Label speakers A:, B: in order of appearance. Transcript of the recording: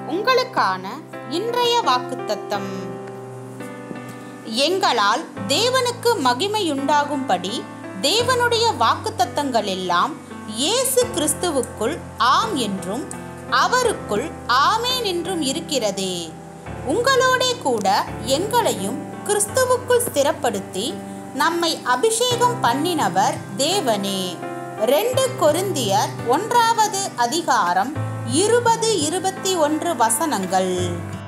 A: உங்களுக்கான இன்றைய வாக்குத்தத்தம் எங்களால் தேவனுக்கு மகிமையுண்டாகும்படி தேவனுடைய வாக்குத்தத்தங்கள் எல்லாம் இயேசு கிறிஸ்துவுக்குள் ஆம் என்றும் அவருக்குள் ஆமேன் என்றும் இருக்கிறதே உங்களோடே கூட எங்களையும் கிறிஸ்துவுக்குள் ஸ்திரப்படுத்தி நம்மை அபிஷேகம் பண்ணினவர் தேவனே ரெண்டு கொரிந்தியர் ஒன்றாவது அதிகாரம் இருபது இருபத்தி ஒன்று வசனங்கள்